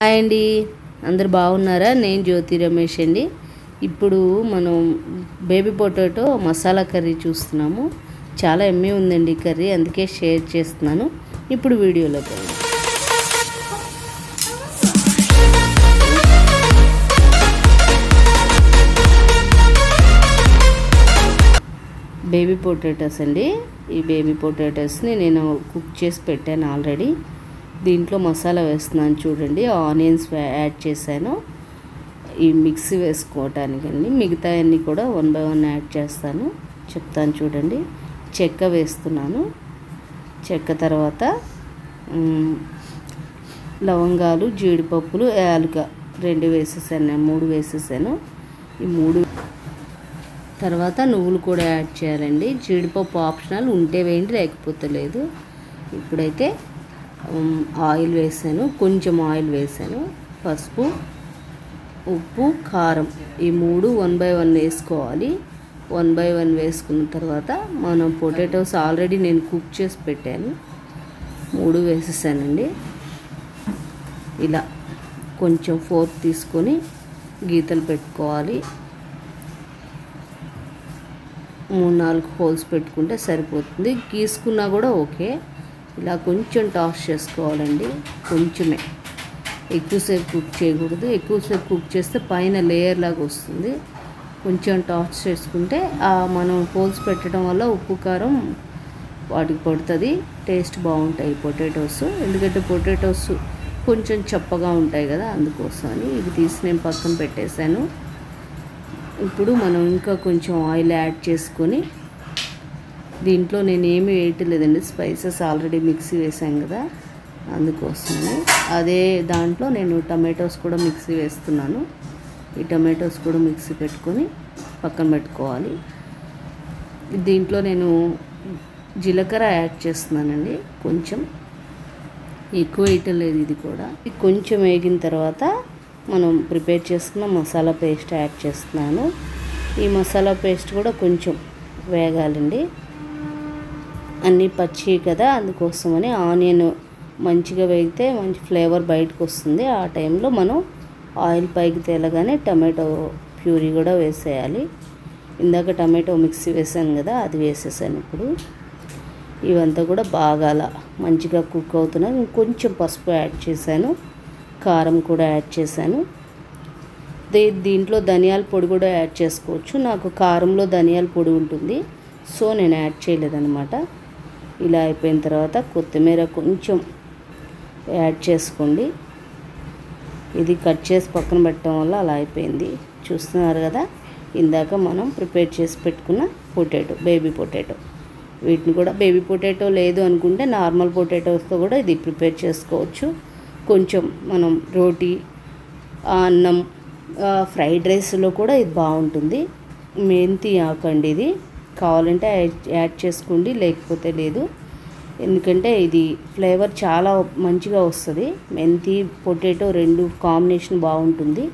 hi అండి అందరు బాగున్నారా నేను జ్యోతి రమేష్ అండి ఇప్పుడు మనం బేబీ పొటాటో మసాలా కర్రీ చూస్తున్నాము చాలా ఎమ్మె ఉందండి కర్రీ అందుకే షేర్ చేస్తున్నాను ఇప్పుడు వీడియోలోకి వెళ్దాం బేబీ పొటాటోస్ అండి ఈ బేబీ పొటాటోస్ని నేను కుక్ చేసి పెట్టాను ఆల్రెడీ దీంట్లో మసాలా వేస్తున్నాను చూడండి ఆనియన్స్ యాడ్ చేశాను ఈ మిక్సీ వేసుకోవటానికి అండి మిగతా అన్నీ కూడా వన్ బై వన్ యాడ్ చేస్తాను చెప్తాను చూడండి చెక్క వేస్తున్నాను చెక్క తర్వాత మ్, లవంగాలు జీడిపప్పులు యాలుక రెండు వేసేసాను మూడు వేసేసాను ఈ మూడు తర్వాత నువ్వులు కూడా యాడ్ చేయాలండి జీడిపప్పు ఆప్షనల్ ఉంటే వేయండి లేకపోతే లేదు ఇప్పుడైతే ఉమ్, ఆయిల్ వేసాను కొంచెం ఆయిల్ వేసాను పసుపు ఉప్పు కారం ఈ మూడు వన్ బై వన్ వేసుకోవాలి వన్ బై వన్ వేసుకున్న తర్వాత మనం పొటాటోస్ ఆల్రెడీ నేను కుక్ చేసి పెట్టాను మూడు వేసేసానండి ఇలా కొంచెం ఫోర్క్ తీసుకొని గీతలు పెట్టుకోవాలి మూడు నాలుగు హోల్స్ పెట్టుకుంటే సరిపోతుంది గీసుకున్నా కూడా ఓకే ఇలా కొంచెం టాస్ చేసుకోవాలండి కొంచెమే ఎక్కువసేపు కుక్ చేయకూడదు ఎక్కువసేపు కుక్ చేస్తే పైన లేయర్ లాగా వస్తుంది కొంచెం టాస్ చేసుకుంటే ఆ మనం హోల్స్ పెట్టడం వల్ల ఉప్పు కారం వాటికి పడుతుంది టేస్ట్ బాగుంటాయి పొటాటోస్ ఎందుకంటే పొటాటోస్ కొంచెం చప్పగా ఉంటాయి కదా అందుకోసం అని ఇవి తీసి నేను పక్కన పెట్టేశాను ఇప్పుడు మనం ఇంకా కొంచెం ఆయిల్ యాడ్ చేసుకొని దీంట్లో నేను ఏమీ వేయట్లేదండి స్పైసెస్ ఆల్రెడీ మిక్సీ వేసాం కదా అందుకోసమని అదే దాంట్లో నేను టమాటోస్ కూడా మిక్సీ వేస్తున్నాను ఈ టమాటోస్ కూడా మిక్సీ పెట్టుకొని పక్కన పెట్టుకోవాలి దీంట్లో నేను జీలకర్ర యాడ్ చేస్తున్నానండి కొంచెం ఎక్కువ వేయటం లేదు ఇది కూడా ఇది కొంచెం వేగిన తర్వాత మనం ప్రిపేర్ చేసుకున్న మసాలా పేస్ట్ యాడ్ చేస్తున్నాను ఈ మసాలా పేస్ట్ కూడా కొంచెం వేగాలండి అన్నీ పచ్చి కదా అందుకోసమని ఆనియన్ మంచిగా వేగితే మంచి ఫ్లేవర్ బయటకు వస్తుంది ఆ టైంలో మనం ఆయిల్ పైకి తేలగానే టమాటో ప్యూరీ కూడా వేసేయాలి ఇందాక టమాటో మిక్సీ వేసాను కదా అది వేసేసాను ఇప్పుడు ఇవంతా కూడా బాగా అలా మంచిగా కుక్ అవుతున్నాయి ఇంకొంచెం పసుపు యాడ్ చేశాను కారం కూడా యాడ్ చేశాను దీ దీంట్లో ధనియాల పొడి కూడా యాడ్ చేసుకోవచ్చు నాకు కారంలో ధనియాల పొడి ఉంటుంది సో నేను యాడ్ చేయలేదన్నమాట ఇలా అయిపోయిన తర్వాత కొత్తిమీర కొంచెం యాడ్ చేసుకోండి ఇది కట్ చేసి పక్కన పెట్టడం వల్ల అలా అయిపోయింది చూస్తున్నారు కదా ఇందాక మనం ప్రిపేర్ చేసి పెట్టుకున్న పొటాటో బేబీ పొటాటో వీటిని కూడా బేబీ పొటాటో లేదు అనుకుంటే నార్మల్ పొటాటోస్తో కూడా ఇది ప్రిపేర్ చేసుకోవచ్చు కొంచెం మనం రోటీ ఆ, అన్నం ఆ, ఫ్రైడ్ రైస్లో కూడా ఇది బాగుంటుంది మెంతి ఆకండి ఇది కావాలంటే యాడ్- యాడ్ చేసుకోండి లేకపోతే లేదు ఎందుకంటే ఇది ఫ్లేవర్ చాలా మంచిగా వస్తుంది మెంతి పొటాటో రెండు కాంబినేషన్ బాగుంటుంది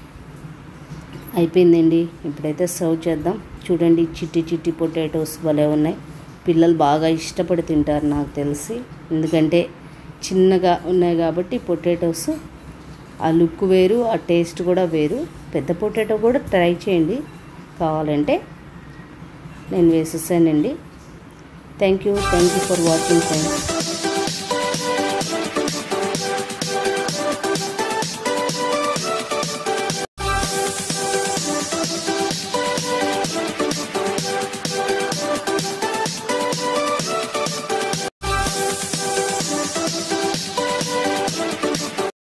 అయిపోయిందండి ఇప్పుడైతే సర్వ్ చేద్దాం చూడండి చిట్టి చిట్టి పొటాటోస్ భలే ఉన్నాయి పిల్లలు బాగా ఇష్టపడి తింటారు నాకు తెలిసి ఎందుకంటే చిన్నగా ఉన్నాయి కాబట్టి పొటాటోస్ ఆ లుక్ వేరు ఆ టేస్ట్ కూడా వేరు పెద్ద పొటాటో కూడా ట్రై చేయండి కావాలంటే నేను వేసేసానండి thank you thank you for watching friends